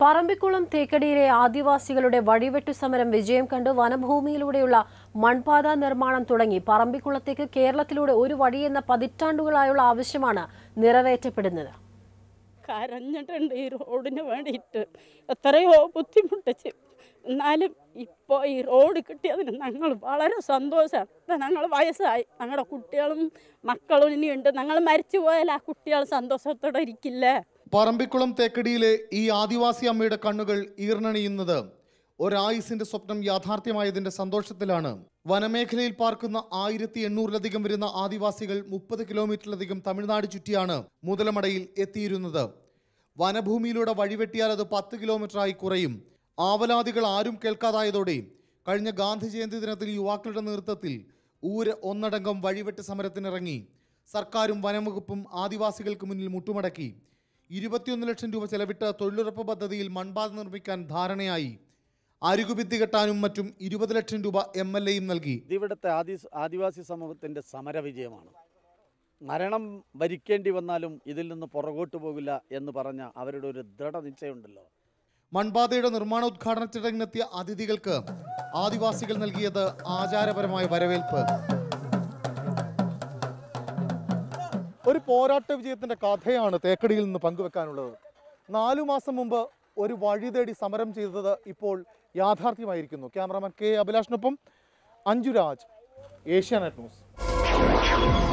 പറമ്പിക്കുളം തേക്കടിയിലെ ആദിവാസികളുടെ വഴിവെട്ടു സമരം വിജയം കണ്ട് വനഭൂമിയിലൂടെയുള്ള മൺപാത നിർമ്മാണം തുടങ്ങി പറമ്പിക്കുളത്തേക്ക് കേരളത്തിലൂടെ ഒരു വഴിയെന്ന പതിറ്റാണ്ടുകളായുള്ള ആവശ്യമാണ് നിറവേറ്റപ്പെടുന്നത് കരഞ്ഞിട്ടുണ്ട് ഈ റോഡിന് വേണ്ടിയിട്ട് എത്രയോ ബുദ്ധിമുട്ടിച്ച് എന്നാലും ഇപ്പോൾ ഈ റോഡ് കിട്ടിയതിന് ഞങ്ങൾ വളരെ സന്തോഷമാണ് ഞങ്ങൾ വയസ്സായി ഞങ്ങളുടെ കുട്ടികളും മക്കളും ഇനിയുണ്ട് ഞങ്ങൾ മരിച്ചു പോയാൽ ആ കുട്ടികൾ സന്തോഷത്തോടെ ഇരിക്കില്ലേ പറമ്പിക്കുളം തേക്കടിയിലെ ഈ ആദിവാസി അമ്മയുടെ കണ്ണുകൾ ഈർണണിയുന്നത് ഒരായുസിന്റെ സ്വപ്നം യാഥാർത്ഥ്യമായതിന്റെ സന്തോഷത്തിലാണ് വനമേഖലയിൽ പാർക്കുന്ന ആയിരത്തി എണ്ണൂറിലധികം വരുന്ന ആദിവാസികൾ മുപ്പത് കിലോമീറ്ററിലധികം തമിഴ്നാട് ചുറ്റിയാണ് മുതലമടയിൽ എത്തിയിരുന്നത് വനഭൂമിയിലൂടെ വഴിവെട്ടിയാൽ അത് പത്ത് കിലോമീറ്ററായി കുറയും ആവലാദികൾ ആരും കേൾക്കാതായതോടെ കഴിഞ്ഞ ഗാന്ധി ജയന്തി ദിനത്തിൽ യുവാക്കളുടെ നേതൃത്വത്തിൽ ഊര് ഒന്നടങ്കം വഴിവെട്ട് സമരത്തിനിറങ്ങി സർക്കാരും വനംവകുപ്പും ആദിവാസികൾക്ക് മുന്നിൽ മുട്ടുമടക്കി ഇരുപത്തിയൊന്ന് ലക്ഷം രൂപ ചെലവിട്ട് തൊഴിലുറപ്പ് പദ്ധതിയിൽ മൺപാത നിർമ്മിക്കാൻ ധാരണയായി അരികുഭിത്തി കെട്ടാനും മറ്റും ഇരുപത് ലക്ഷം രൂപ എം എൽ എയും നൽകി ഇതിവിടുത്തെ ആദി ആദിവാസി സമൂഹത്തിൻ്റെ സമരവിജയമാണ് മരണം വരിക്കേണ്ടി വന്നാലും ഇതിൽ നിന്ന് പുറകോട്ട് പോകില്ല എന്ന് പറഞ്ഞ അവരുടെ ഒരു ദൃഢനിശ്ചയമുണ്ടല്ലോ മൺപാതയുടെ നിർമ്മാണോദ്ഘാടന ചടങ്ങിനെത്തിയ അതിഥികൾക്ക് ആദിവാസികൾ നൽകിയത് ആചാരപരമായ വരവേൽപ്പ് ഒരു പോരാട്ട വിജയത്തിന്റെ കഥയാണ് തേക്കടിയിൽ നിന്ന് പങ്കുവെക്കാനുള്ളത് നാലു മാസം മുമ്പ് ഒരു വഴി തേടി സമരം ചെയ്തത് ഇപ്പോൾ യാഥാർത്ഥ്യമായിരിക്കുന്നു ക്യാമറാമാൻ കെ അഭിലാഷിനൊപ്പം അഞ്ജുരാജ് ഏഷ്യാനെറ്റ് ന്യൂസ്